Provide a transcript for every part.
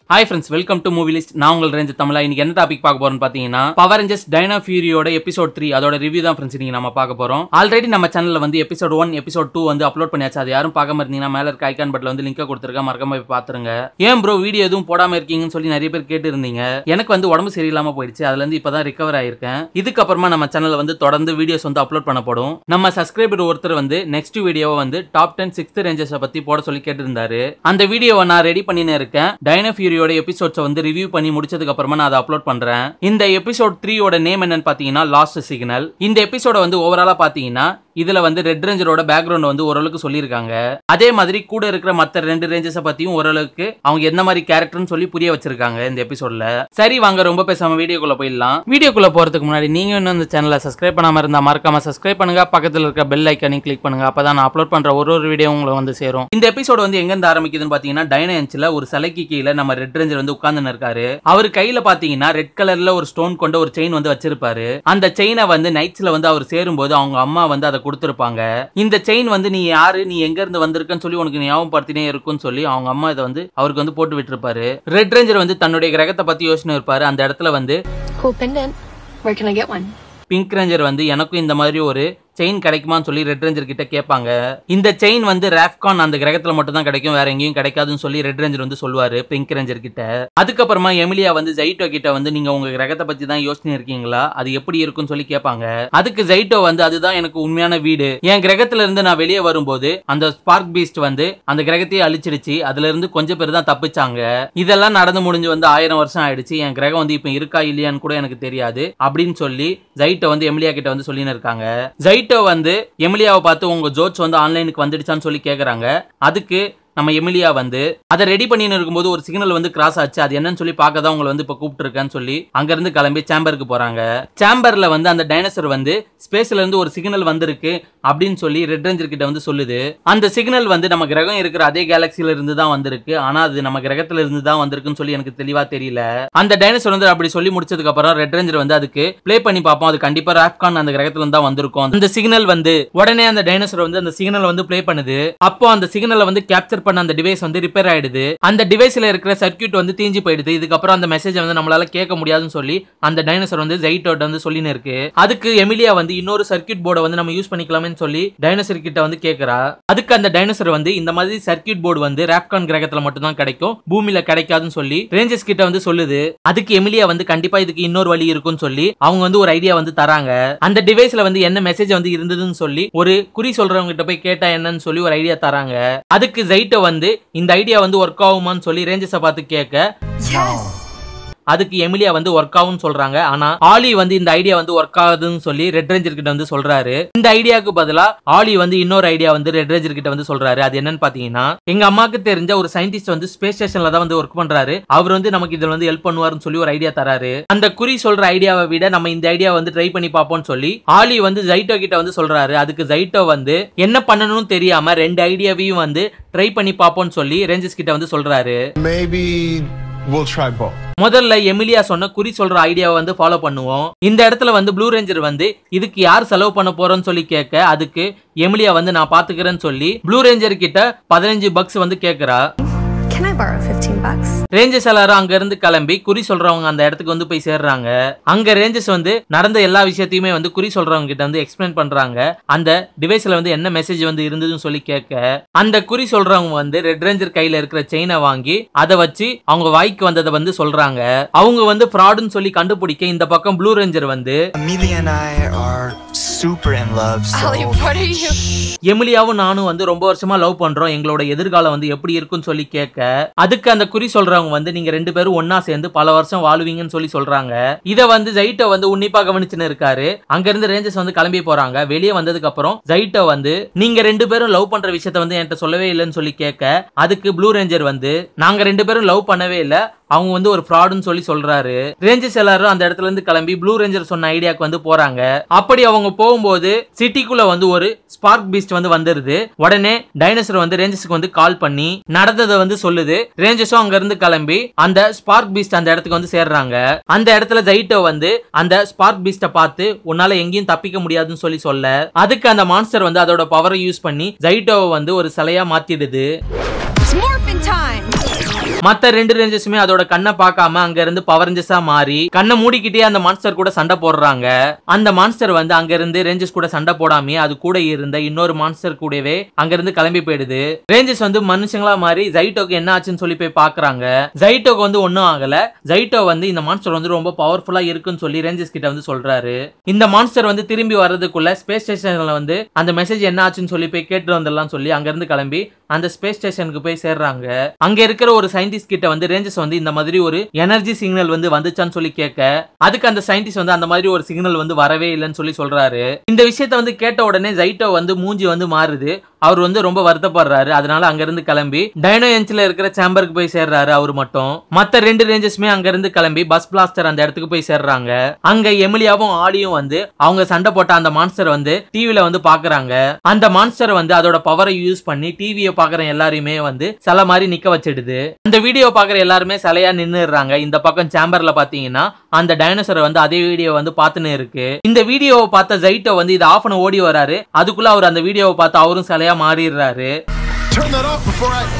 Hi friends welcome to movie list நான் உங்கள் range தமிழா இன்னைக்கு என்ன டாபிக் பார்க்க போறோம்னு பார்த்தீங்கன்னா பவர் ரேஞ்சர்ஸ் டைனா ஃபியூரியோட எபிசோட் த்ரீ அதோட ரிவ்யூ தான் ஃப்ரெண்ட்ஸ் இன்னைக்கு நம்ம பார்க்க போறோம் ஆல்ரெடி நம்ம சேனல்ல வந்து எபிசோட் ஒன் எபிசோட் டூ வந்து அப்லோட் பண்ணியாச்சு அது யாரும் பார்க்காம இருந்தீங்கன்னா மேல இருக்க ஐக்கான் பட்ல வந்து லிங்க் கொடுத்துருக்கேன் மறக்காம போய் பார்த்துருங்க ஏன் ப்ரோ வீடியோ எதுவும் போடாம இருக்கீங்கன்னு சொல்லி நிறைய பேர் கேட்டு இருந்தீங்க எனக்கு வந்து உடம்பு சரியில்லாம போயிடுச்சு அதுல இருந்து இப்பதான் ரிகவர் ஆயிருக்கேன் இதுக்கப்புறமா நம்ம சேனல்ல வந்து தொடர்ந்து வீடியோஸ் வந்து அப்லோட் பண்ணப்படும் நம்ம சப்ஸ்கிரைபர் ஒருத்தர் வந்து நெக்ஸ்ட் வீடியோவை வந்து டாப் டென் சிக்ஸ்த் ரேஞ்சர்ஸ் பத்தி போட சொல்லி கேட்டிருந்தாரு அந்த வீடியோவை நான் ரெடி பண்ணின்னு இருக்கேன் டைனா ஃபியூரியோட எபிசோட்ஸை வந்து ரிவ்யூ பண்ணி முடிச்சதுக்கு அப்புறமா நான் அதை அப்லோட் பண்றேன் இந்த எபிசோட் த்ரீயோட நேம் என்னன்னு பாத்தீங்கன்னா லாஸ்ட் சிக்னல் இந்த எபிசோட வந்து ஓவராலா பாத்தீங்கன்னா இதுல வந்து ரெட் ரேஞ்சரோட பேக்ரவுண்ட் வந்து ஓரளவுக்கு சொல்லியிருக்காங்க அதே மாதிரி கூட இருக்கிற மத்த ரெண்டு ரேஞ்சர்ஸை பத்தியும் ஓரளவுக்கு அவங்க எந்த மாதிரி கேரக்டர்னு சொல்லி புரிய வச்சிருக்காங்க இந்த எபிசோட்ல சரி வாங்க ரொம்ப பேசாம வீடியோக்குள்ள போயிடலாம் வீடியோக்குள்ள போறதுக்கு முன்னாடி நீங்க இன்னும் இந்த சேனலை சப்ஸ்கிரைப் பண்ணாம இருந்தா மறக்காம சப்ஸ்கிரைப் பண்ணுங்க பக்கத்துல இருக்க பெல் ஐக்கானையும் கிளிக் பண்ணுங்க அப்பதான் நான் அப்லோட் பண்ற ஒரு ஒரு வீடியோ உங்களுக்கு வந்து சேரும் இந்த எபிசோட் வந்து எங்க இருந்து ஆரம்பிக்குதுன்னு பாத்தீங்கன்னா டைனன்ஸ்ல ஒரு சிலைக்கு கீழே நம்ம ரெட் ரேஞ்சர் வந்து உட்கார்ந்து இருக்காரு அவர் கையில பாத்தீங்கன்னா ரெட் கலர்ல ஒரு ஸ்டோன் கொண்ட ஒரு செயின் வந்து வச்சிருப்பாரு அந்த செயினை வந்து நைட்ஸ்ல வந்து அவர் சேரும்போது அவங்க அம்மா வந்து அதை கொடுத்திருப்பாங்க இந்த செயின் வந்து நீ யாரு நீ எங்க இருந்து வந்திருக்கன்னு சொல்லி உனக்கு ஞாபகப்படுத்தினே இருக்கும்னு சொல்லி அவங்க அம்மா இதை வந்து அவருக்கு வந்து போட்டு விட்டுருப்பாரு ரெட் ரேஞ்சர் வந்து தன்னுடைய கிரகத்தை பத்தி யோசனை இருப்பாரு அந்த இடத்துல வந்து Cool pendant. Where can I get one? Pink ranger வந்து எனக்கும் இந்த மாதிரி ஒரு செயின் கிடைக்குமான்னு சொல்லி ரெட் ரேஞ்சர் கிட்ட கேட்பாங்க இந்த செயின் வந்து ராஃப்கான் அந்த கிரகத்துல மட்டும் தான் கிடைக்கும் வேற எங்கேயும் கிடைக்காதுன்னு சொல்லி ரெட் ரேஞ்சர் வந்து சொல்லுவாரு பிங்க் ரேஞ்சர் கிட்ட அதுக்கப்புறமா எமிலியா வந்து ஜைட்டோ கிட்ட வந்து நீங்க உங்க கிரகத்தை பத்தி தான் யோசனை இருக்கீங்களா அது எப்படி இருக்கும்னு சொல்லி கேட்பாங்க அதுக்கு ஜைட்டோ வந்து அதுதான் எனக்கு உண்மையான வீடு என் கிரகத்துல இருந்து நான் வெளியே வரும்போது அந்த ஸ்பார்க் பீஸ்ட் வந்து அந்த கிரகத்தையே அழிச்சிடுச்சு அதுல இருந்து கொஞ்சம் பேர் தான் தப்பிச்சாங்க இதெல்லாம் நடந்து முடிஞ்சு வந்து ஆயிரம் வருஷம் ஆயிடுச்சு என் கிரகம் வந்து இப்ப இருக்கா இல்லையான்னு கூட எனக்கு தெரியாது அப்படின்னு சொல்லி ஜைட்டோ வந்து எமிலியா கிட்ட வந்து சொல்லின்னு இருக்காங்க ஜைட்டோ வந்து எமிலியாவை பார்த்து உங்க ஜோட்ஸ் வந்து ஆன்லைனுக்கு வந்துடுச்சான்னு சொல்லி கேக்குறாங்க அதுக்கு நம்ம எமிலியா வந்து அதை ரெடி பண்ணின்னு இருக்கும்போது ஒரு சிக்னல் வந்து கிராஸ் ஆச்சு அது என்னன்னு சொல்லி பார்க்க தான் உங்களை வந்து இப்போ கூப்பிட்டுருக்கேன்னு சொல்லி அங்கிருந்து கிளம்பி சேம்பருக்கு போறாங்க சேம்பர்ல வந்து அந்த டைனோசர் வந்து ஸ்பேஸ்ல இருந்து ஒரு சிக்னல் வந்திருக்கு அப்படின்னு சொல்லி ரெட் ரேஞ்சர் கிட்ட வந்து சொல்லுது அந்த சிக்னல் வந்து நம்ம கிரகம் இருக்கிற அதே கேலக்சில இருந்து தான் வந்திருக்கு ஆனா அது நம்ம கிரகத்துல இருந்து தான் வந்திருக்குன்னு சொல்லி எனக்கு தெளிவா தெரியல அந்த டைனோசர் வந்து அப்படி சொல்லி முடிச்சதுக்கு அப்புறம் ரெட் ரேஞ்சர் வந்து அதுக்கு ப்ளே பண்ணி பார்ப்போம் அது கண்டிப்பா ராப்கான் அந்த கிரகத்துல இருந்து தான் வந்திருக்கும் அந்த சிக்னல் வந்து உடனே அந்த டைனோசர் வந்து அந்த சிக்னல் வந்து ப்ளே பண்ணுது அப்போ அந்த சிக்னலை வந்து கேப்சர் பண்ண அந்த டிவைஸ் வந்து ரிப்பேர் ஆயிடுது அந்த டிவைஸ்ல இருக்கிற சர்க்கியூட் வந்து தீஞ்சு போயிடுது இதுக்கப்புறம் அந்த மெசேஜ் வந்து நம்மளால கேட்க முடியாதுன்னு சொல்லி அந்த டைனோசர் வந்து ஜெயிட்டோட வந்து சொல்லின்னு இருக்கு அதுக்கு எமிலியா வந்து இன்னொரு சர்க்கியூட் போர்டை வந்து நம்ம யூஸ் பண்ணிக்கலாம்னு சொல்லி டைனோசர் கிட்ட வந்து கேக்குறா அதுக்கு அந்த டைனோசர் வந்து இந்த மாதிரி சர்க்கியூட் போர்டு வந்து ராப்கான் கிரகத்துல மட்டும் தான் கிடைக்கும் பூமியில கிடைக்காதுன்னு சொல்லி ரேஞ்சர்ஸ் கிட்ட வந்து சொல்லுது அதுக்கு எமிலியா வந்து கண்டிப்பா இதுக்கு இன்னொரு வழி இருக்கும்னு சொல்லி அவங்க வந்து ஒரு ஐடியா வந்து தராங்க அந்த டிவைஸ்ல வந்து என்ன மெசேஜ் வந்து இருந்ததுன்னு சொல்லி ஒரு குறி சொல்றவங்க கிட்ட போய் கேட்டா என்னன்னு சொல்லி ஒரு ஐடியா தராங்க அதுக்கு ஜெயிட்டோ வந்து இந்த ஐடியா வந்து ஒர்க் ஆகுமான்னு சொல்லி ரேஞ்சர்ஸை பார்த்து கேட்க அதுக்கு எமிலியா வந்து ஒர்க் ஆகும்னு சொல்றாங்க ஆனா ஆலி வந்து இந்த ஐடியா வந்து ஒர்க் ஆகுதுன்னு சொல்லி ரெட் ரேஞ்சர் கிட்ட வந்து சொல்றாரு இந்த ஐடியாவுக்கு பதிலா ஆலி வந்து இன்னொரு ஐடியா வந்து ரெட் ரேஞ்சர் கிட்ட வந்து சொல்றாரு அது என்னன்னு பாத்தீங்கன்னா எங்க அம்மாக்கு தெரிஞ்ச ஒரு சயின்டிஸ்ட் வந்து ஸ்பேஸ் ஸ்டேஷன்ல தான் வந்து ஒர்க் பண்றாரு அவர் வந்து நமக்கு இதுல வந்து ஹெல்ப் பண்ணுவாருன்னு சொல்லி ஒரு ஐடியா தராரு அந்த குறி சொல்ற ஐடியாவை விட நம்ம இந்த ஐடியா வந்து ட்ரை பண்ணி பார்ப்போம்னு சொல்லி ஆலி வந்து ஜைட்டோ கிட்ட வந்து சொல்றாரு அதுக்கு ஜைட்டோ வந்து என்ன பண்ணணும்னு தெரியாம ரெண்டு ஐடியாவையும் வந்து ட்ரை பண்ணி பார்ப்போம்னு சொல்லி ரேஞ்சர்ஸ் கிட்ட வந்து சொல்றாரு Maybe we'll try both. முதல்ல எமிலியா சொன்ன குறி சொல்ற ஐடியாவை வந்து ஃபாலோ பண்ணுவோம் இந்த இடத்துல வந்து ப்ளூ ரேஞ்சர் வந்து இதுக்கு யார் செலவு பண்ண போறோம்னு சொல்லி கேட்க அதுக்கு எமிலியா வந்து நான் பாத்துக்கிறேன்னு சொல்லி ப்ளூ ரேஞ்சர் கிட்ட பதினஞ்சு பக்ஸ் வந்து கேக்குறா Can I borrow 15 bucks? Rangers எல்லாரும் அங்க இருந்து கிளம்பி குறி சொல்றவங்க அந்த இடத்துக்கு வந்து போய் சேர்றாங்க அங்க ரேஞ்சர்ஸ் வந்து நடந்த எல்லா விஷயத்தையுமே வந்து குறி சொல்றவங்க கிட்ட வந்து எக்ஸ்பிளைன் பண்றாங்க அந்த டிவைஸ்ல வந்து என்ன மெசேஜ் வந்து இருந்ததுன்னு சொல்லி கேட்க அந்த குறி சொல்றவங்க வந்து ரெட் ரேஞ்சர் கையில இருக்கிற செயினை வாங்கி அதை வச்சு அவங்க வாய்க்கு வந்ததை வந்து சொல்றாங்க அவங்க வந்து ஃப்ராடுன்னு சொல்லி கண்டுபிடிக்க இந்த பக்கம் ப்ளூ ரேஞ்சர் வந்து Amelia and I are super in love, so Ollie, what are you? எமிலியாவும் நானும் வந்து ரொம்ப வருஷமா லவ் பண்றோம் எங்களோட எதிர்காலம் வந்து எப்படி இருக்குன்னு சொல்லி கேட்க அதுக்கு அந்த குறி சொல்றவங்க வந்து நீங்க ரெண்டு பேரும் ஒன்னா சேர்ந்து பல வருஷம் வாழுவீங்கன்னு சொல்லி சொல்றாங்க இத வந்து ஜைட்டோ வந்து உன்னிப்பா கவனிச்சுன்னு இருக்காரு அங்க இருந்து ரேஞ்சர்ஸ் வந்து கிளம்பி போறாங்க வெளியே வந்ததுக்கு அப்புறம் ஜைட்டோ வந்து நீங்க ரெண்டு பேரும் லவ் பண்ற விஷயத்த வந்து என்கிட்ட சொல்லவே இல்லைன்னு சொல்லி கேட்க அதுக்கு ப்ளூ ரேஞ்சர் வந்து நாங்க ரெண்டு பேரும் லவ் பண்ணவே இல்ல அவங்க வந்து ஒரு ஃப்ராடுன்னு சொல்லி சொல்றாரு ரேஞ்சர்ஸ் எல்லாரும் அந்த இடத்துல இருந்து கிளம்பி ப்ளூ ரேஞ்சர் சொன்ன ஐடியாக்கு வந்து போறாங்க அப்படி அவங்க போகும்போது சிட்டிக்குள்ள வந்து ஒரு ஸ்பார்க் பீஸ்ட் வந்து வந்துருது உடனே டைனோசர் வந்து ரேஞ்சர்ஸ்க்கு வந்து கால் பண்ணி நடந்ததை வந்து சொல்லுது ரேஞ்சர்ஸும் அங்க இருந்து கிளம்பி அந்த ஸ்பார்க் பீஸ்ட் அந்த இடத்துக்கு வந்து சேர்றாங்க அந்த இடத்துல ஜைட்டோ வந்து அந்த ஸ்பார்க் பீஸ்ட பார்த்து உன்னால எங்கேயும் தப்பிக்க முடியாதுன்னு சொல்லி சொல்ல அதுக்கு அந்த மான்ஸ்டர் வந்து அதோட பவரை யூஸ் பண்ணி ஜைட்டோவை வந்து ஒரு சிலையா மாத்திடுது It's morphin' time! மத்த ரெண்டு ரேஞ்சஸுமே அதோட கண்ணை பார்க்காம அங்க இருந்து பவர் ரேஞ்சஸா மாறி கண்ணை மூடிக்கிட்டே அந்த மான்ஸ்டர் கூட சண்டை போடுறாங்க அந்த மான்ஸ்டர் வந்து அங்க இருந்து ரேஞ்சஸ் கூட சண்டை போடாம அது கூட இருந்த இன்னொரு மான்ஸ்டர் கூடவே அங்க இருந்து கிளம்பி போயிடுது ரேஞ்சஸ் வந்து மனுஷங்களா மாறி ஜைட்டோக்கு என்ன ஆச்சுன்னு சொல்லி போய் பாக்குறாங்க ஜைட்டோக்கு வந்து ஒன்னும் ஆகல ஜைட்டோ வந்து இந்த மான்ஸ்டர் வந்து ரொம்ப பவர்ஃபுல்லா இருக்குன்னு சொல்லி ரேஞ்சஸ் கிட்ட வந்து சொல்றாரு இந்த மான்ஸ்டர் வந்து திரும்பி வர்றதுக்குள்ள ஸ்பேஸ் ஸ்டேஷன்ல வந்து அந்த மெசேஜ் என்ன ஆச்சுன்னு சொல்லி போய் கேட்டு வந்துடலாம் சொல்லி அங்க இருந்து கிளம்பி அந்த ஸ்பேஸ் ஸ்டேஷனுக்கு போய் சேர்றாங்க அங்க இருக்கிற ஒரு சயின்டிஸ்ட் கிட்ட வந்து ரேஞ்சஸ் வந்து இந்த மாதிரி ஒரு எனர்ஜி சிக்னல் வந்து வந்துச்சான்னு சொல்லி கேட்க அதுக்கு அந்த சயின்டிஸ்ட் வந்து அந்த மாதிரி ஒரு சிக்னல் வந்து வரவே இல்லைன்னு சொல்லி சொல்றாரு இந்த விஷயத்த வந்து கேட்ட உடனே ஜைட்டோ வந்து மூஞ்சி வந்து மாறுது அவர் வந்து ரொம்ப வருத்தப்படுறாரு அதனால அங்க இருந்து கிளம்பி டைனோ என்ச்ல இருக்கிற சேம்பருக்கு போய் சேர்றாரு அவர் மட்டும் மத்த ரெண்டு ரேஞ்சஸ்மே அங்க இருந்து கிளம்பி பஸ் பிளாஸ்டர் அந்த இடத்துக்கு போய் சேர்றாங்க அங்க எமிலியாவும் ஆடியும் வந்து அவங்க சண்டை போட்ட அந்த மான்ஸ்டர் வந்து டிவில வந்து பாக்குறாங்க அந்த மான்ஸ்டர் வந்து அதோட பவரை யூஸ் பண்ணி டிவியை பாக்குற எல்லாரையுமே வந்து சில மாதிரி நிக்க வச்சிடுது அந்த வீடியோ பாக்குற எல்லாருமே சிலையா நின்னுறாங்க இந்த பக்கம் சேம்பர்ல பாத்தீங்கன்னா அந்த டைனோசரை வந்து அதே வீடியோ வந்து பாத்துன்னு இருக்கு இந்த வீடியோவை பார்த்த ஜைட்டோ வந்து இதை ஆஃப் பண்ண ஓடி வராரு அதுக்குள்ள அவர் அந்த வீடியோவை பார்த்து அவரும் சிலையா மாறிடுறாரு Turn that off before I.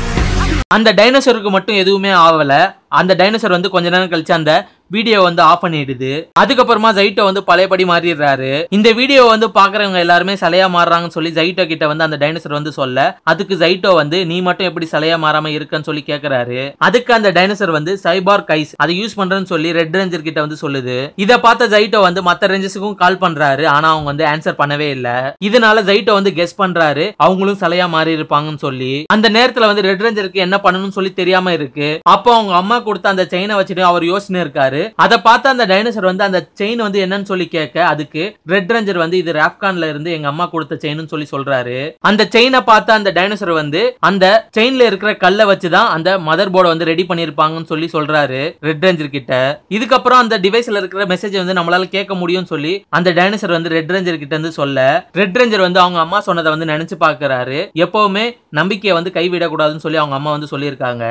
அந்த டைனோசருக்கு மட்டும் எதுவுமே ஆகல அந்த டைனோசர் வந்து கொஞ்ச நேரம் கழிச்சு அந்த வீடியோ வந்து ஆஃப் பண்ணிடுது அதுக்கப்புறமா ஜைட்டோ வந்து பழையபடி மாறிடுறாரு இந்த வீடியோ வந்து பாக்குறவங்க எல்லாருமே சிலையா மாறுறாங்கன்னு சொல்லி ஜைட்டோ கிட்ட வந்து அந்த டைனோசர் வந்து சொல்ல அதுக்கு ஜைட்டோ வந்து நீ மட்டும் எப்படி சிலையா மாறாம இருக்கன்னு சொல்லி கேக்குறாரு அதுக்கு அந்த டைனோசர் வந்து சைபார் கைஸ் அதை யூஸ் பண்றேன்னு சொல்லி ரெட் ரேஞ்சர் கிட்ட வந்து சொல்லுது இத பார்த்த ஜைட்டோ வந்து மத்த ரேஞ்சர்ஸுக்கும் கால் பண்றாரு ஆனா அவங்க வந்து ஆன்சர் பண்ணவே இல்ல இதனால ஜைட்டோ வந்து கெஸ் பண்றாரு அவங்களும் சிலையா மாறி இருப்பாங்கன்னு சொல்லி அந்த நேரத்துல வந்து ரெட் ரேஞ்சருக்கு என்ன பண்ணணும்னு சொல்லி தெரியாம இருக்கு அப்போ அவங்க அம்மா கொடுத்த அந்த செயினை வச்சுட்டு அவர் யோசனை இருக்காரு அதை பார்த்து அந்த டைனோசர் வந்து அந்த செயின் வந்து என்னன்னு சொல்லி கேட்க அதுக்கு ரெட் ரேஞ்சர் வந்து இது ராப்கான்ல இருந்து எங்க அம்மா கொடுத்த செயின்னு சொல்லி சொல்றாரு அந்த செயினை பார்த்த அந்த டைனோசர் வந்து அந்த செயின்ல இருக்கிற கல்லை வச்சுதான் அந்த மதர் போர்டை வந்து ரெடி பண்ணிருப்பாங்கன்னு சொல்லி சொல்றாரு ரெட் ரேஞ்சர் கிட்ட இதுக்கப்புறம் அந்த டிவைஸ்ல இருக்கிற மெசேஜ் வந்து நம்மளால கேட்க முடியும்னு சொல்லி அந்த டைனோசர் வந்து ரெட் ரேஞ்சர் கிட்ட இருந்து சொல்ல ரெட் ரேஞ்சர் வந்து அவங்க அம்மா சொன்னதை வந்து நினைச்சு பாக்குறாரு எப்பவுமே நம்பிக்கையை வந்து கைவிடக்கூடாதுன்னு சொல்லி அவங்க அம்மா வந்து சொல்லியிருக்காங்க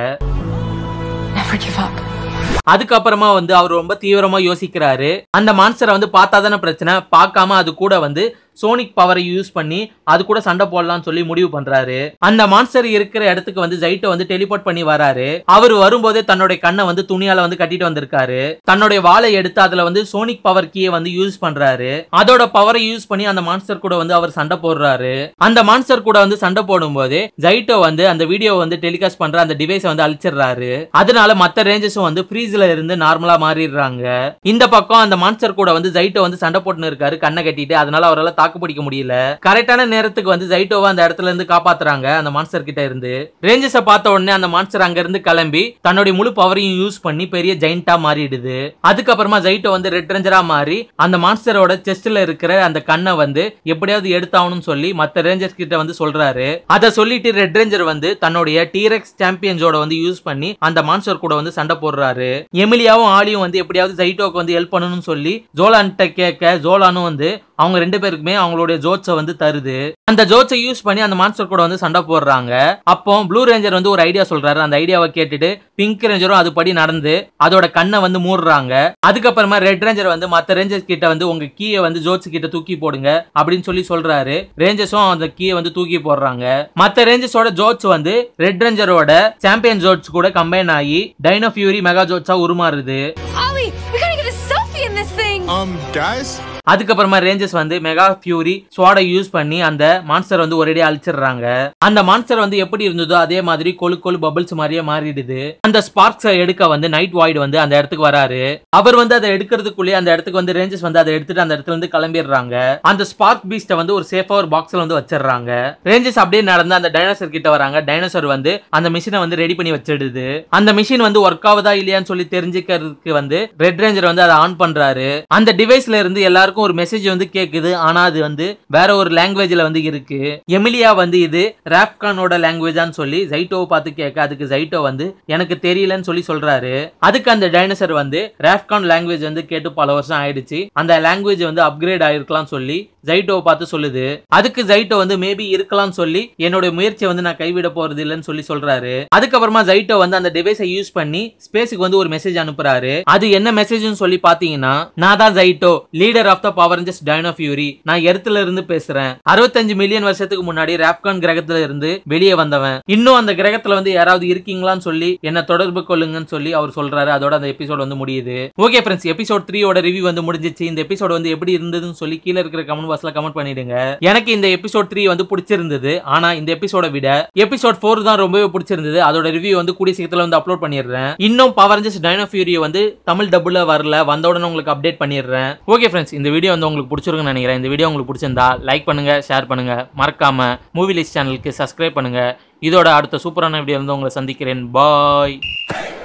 Never give up. அதுக்கப்புறமா வந்து அவர் ரொம்ப தீவிரமா யோசிக்கிறாரு அந்த மான்ஸ்டரை வந்து பார்த்தாதானே பிரச்சனை பார்க்காம அது கூட வந்து சோனிக் பவரை யூஸ் பண்ணி அது கூட சண்டை போடலாம்னு சொல்லி முடிவு பண்றாரு அந்த மான்ஸ்டர் இருக்கிற இடத்துக்கு வந்து ஜைட்டோ வந்து டெலிபோர்ட் பண்ணி வராரு அவர் வரும்போதே தன்னுடைய கண்ணை வந்து துணியால வந்து கட்டிட்டு வந்திருக்காரு தன்னுடைய வாளை எடுத்து அதுல வந்து சோனிக் பவர் கீயை வந்து யூஸ் பண்றாரு அதோட பவரை யூஸ் பண்ணி அந்த மான்ஸ்டர் கூட வந்து அவர் சண்டை போடுறாரு அந்த மான்ஸ்டர் கூட வந்து சண்டை போடும்போது ஜைட்டோ வந்து அந்த வீடியோ வந்து டெலிகாஸ்ட் பண்ற அந்த டிவைஸை வந்து அழிச்சிடுறாரு அதனால மத்த ரேஞ்சஸும் வந்து ஃப்ரீஸ்ல இருந்து நார்மலா மாறிடுறாங்க இந்த பக்கம் அந்த மான்ஸ்டர் கூட வந்து ஜைட்டோ வந்து சண்டை போட்டுன்னு இருக்காரு கண்ணை கட்டிட்டு அதனால அவரால் தாக்கு பிடிக்க முடியல கரெக்டான நேரத்துக்கு வந்து ஜைட்டோவை அந்த இடத்துல இருந்து காப்பாத்துறாங்க அந்த மான்ஸ்டர் கிட்ட இருந்து ரேஞ்சஸை பார்த்த உடனே அந்த மான்ஸ்டர் அங்க இருந்து கிளம்பி தன்னுடைய முழு பவரையும் யூஸ் பண்ணி பெரிய ஜெயிண்டா மாறிடுது அதுக்கப்புறமா ஜைட்டோ வந்து ரெட் ரேஞ்சரா மாறி அந்த மான்ஸ்டரோட செஸ்ட்ல இருக்கிற அந்த கண்ணை வந்து எப்படியாவது எடுத்தாகணும்னு சொல்லி மத்த ரேஞ்சர்ஸ் கிட்ட வந்து சொல்றாரு அதை சொல்லிட்டு ரெட் ரேஞ்சர் வந்து தன்னுடைய டீரெக்ஸ் சாம்பியன்ஸோட வந்து யூஸ் பண்ணி அந்த மான்ஸ்டர் கூட வந்து சண்டை போடுறாரு எமிலியாவும் ஆலியும் வந்து எப்படியாவது ஜைட்டோக்கு வந்து ஹெல்ப் பண்ணணும்னு சொல்லி ஜோலான்கிட்ட கேட்க ஜோலானும் வந்து அவங்க ரெண்டு பேருக்குமே அவங்களுடைய ஜோட்ஸை வந்து தருது அந்த ஜோட்ஸை யூஸ் பண்ணி அந்த மான்ஸ்டர் கூட வந்து சண்டை போடுறாங்க அப்போ ப்ளூ ரேஞ்சர் வந்து ஒரு ஐடியா சொல்றாரு அந்த ஐடியாவை கேட்டுட்டு பிங்க் ரேஞ்சரும் அதுபடி நடந்து அதோட கண்ணை வந்து மூடுறாங்க அதுக்கப்புறமா ரெட் ரேஞ்சர் வந்து மத்த ரேஞ்சர்ஸ் கிட்ட வந்து உங்க கீயை வந்து ஜோட்ஸ் கிட்ட தூக்கி போடுங்க அப்படின்னு சொல்லி சொல்றாரு ரேஞ்சர்ஸும் அந்த கீயை வந்து தூக்கி போடுறாங்க மத்த ரேஞ்சர்ஸோட ஜோட்ஸ் வந்து ரெட் ரேஞ்சரோட சாம்பியன் ஜோட்ஸ் கூட கம்பைன் ஆகி டைனோ ஃபியூரி மெகா ஜோட்ஸா உருமாறுது Ollie, we gotta get a selfie in this thing. Um, guys? அதுக்கப்புறமா ரேஞ்சர்ஸ் வந்து மெகா ஃபியூரி ஸ்வாடை யூஸ் பண்ணி அந்த மான்ஸ்டர் வந்து ஒரேடியா அழிச்சிடுறாங்க அந்த மான்ஸ்டர் வந்து எப்படி இருந்ததோ அதே மாதிரி கொழு கொழு பபிள்ஸ் மாதிரியே மாறிடுது அந்த ஸ்பார்க்ஸை எடுக்க வந்து நைட் வாய்டு வந்து அந்த இடத்துக்கு வராரு அவர் வந்து அதை எடுக்கிறதுக்குள்ளே அந்த இடத்துக்கு வந்து ரேஞ்சர்ஸ் வந்து அதை எடுத்துட்டு அந்த இடத்துல இருந்து கிளம்பிடுறாங்க அந்த ஸ்பார்க் பீஸ்ட வந்து ஒரு சேஃபா ஒரு பாக்ஸ்ல வந்து வச்சிடுறாங்க ரேஞ்சர்ஸ் அப்படியே நடந்து அந்த டைனோசர் கிட்ட வராங்க டைனோசர் வந்து அந்த மிஷினை வந்து ரெடி பண்ணி வச்சிடுது அந்த மிஷின் வந்து ஒர்க் ஆகுதா இல்லையான்னு சொல்லி தெரிஞ்சுக்கிறதுக்கு வந்து ரெட் ரேஞ்சர் வந்து அதை ஆன் பண்றாரு அந்த டிவைஸ்ல இருந்து எல்லாருக்கும் ஒரு மெசேஜ் வந்து கேக்குது ஆனா அது வந்து வேற ஒரு லாங்குவேஜ்ல வந்து இருக்கு எமிலியா வந்து இது ராப்கானோட லாங்குவேஜான்னு சொல்லி ஜைட்டோவை பார்த்து கேட்க அதுக்கு ஜைட்டோ வந்து எனக்கு தெரியலன்னு சொல்லி சொல்றாரு அதுக்கு அந்த டைனோசர் வந்து ராப்கான் லாங்குவேஜ் வந்து கேட்டு பல வருஷம் ஆயிடுச்சு அந்த லாங்குவேஜ் வந்து அப்கிரேட் ஆயிருக்கலாம் சொல்லி ஜைட்டோவை பார்த்து சொல்லுது அதுக்கு ஜைட்டோ வந்து மேபி இருக்கலாம்னு சொல்லி என்னோட முயற்சியை வந்து நான் கைவிட போறது இல்லைன்னு சொல்லி சொல்றாரு அதுக்கப்புறமா ஜைட்டோ வந்து அந்த டிவைஸை யூஸ் பண்ணி ஸ்பேஸுக்கு வந்து ஒரு மெசேஜ் அனுப்புறாரு அது என்ன மெசேஜ்னு சொல்லி பாத்தீங்கன்னா நான் தான் ஜைட்டோ leader of the power just Dino Fury நான் எர்த்துல இருந்து பேசுறேன் அறுபத்தஞ்சு மில்லியன் வருஷத்துக்கு முன்னாடி ராப்கான் கிரகத்துல இருந்து வெளியே வந்தவன் இன்னும் அந்த கிரகத்துல வந்து யாராவது இருக்கீங்களான்னு சொல்லி என்ன தொடர்பு கொள்ளுங்கன்னு சொல்லி அவர் சொல்றாரு அதோட அந்த எபிசோட் வந்து முடியுது ஓகே ஃப்ரெண்ட்ஸ் எபிசோட் த்ரீயோட ரிவ்யூ வந்து முடிஞ்சிச்சு இந்த எபிசோட் வந்து எப்படி இருந்ததுன்னு சொல்லி கீழே இருக்கிற கமெண்ட் பாக்ஸ்ல கமெண்ட் பண்ணிடுங்க எனக்கு இந்த எபிசோட் த்ரீ வந்து பிடிச்சிருந்தது ஆனா இந்த எபிசோட விட எபிசோட் ஃபோர் தான் ரொம்பவே பிடிச்சிருந்தது அதோட ரிவ்யூ வந்து கூடிய சீக்கிரத்துல வந்து அப்லோட் பண்ணிடுறேன் இன்னும் பவர் ஜஸ்ட் டைனோ ஃபியூரியோ வந்து தமிழ் டபுள்ல வரல வந்த உடனே உங்களுக்கு அப்டேட் பண்ணிடுறேன் ஓகே ஃப்ரெண்ட்ஸ் இந்த வீடியோ வந்து உங்களுக்கு பிடிச்சிருக்குன்னு நினைக்கிறேன் இந்த வீடியோ உங்களுக்கு பிடிச்சிருந்தா லைக் பண்ணுங்க ஷேர் பண்ணுங்க மறக்காம மூவி லிஸ்ட் சேனலுக்கு சப்ஸ்கிரைப் பண்ணுங்க இதோட அடுத்த சூப்பரான வீடியோ வந்து உங்களை சந்திக்கிறேன் பாய்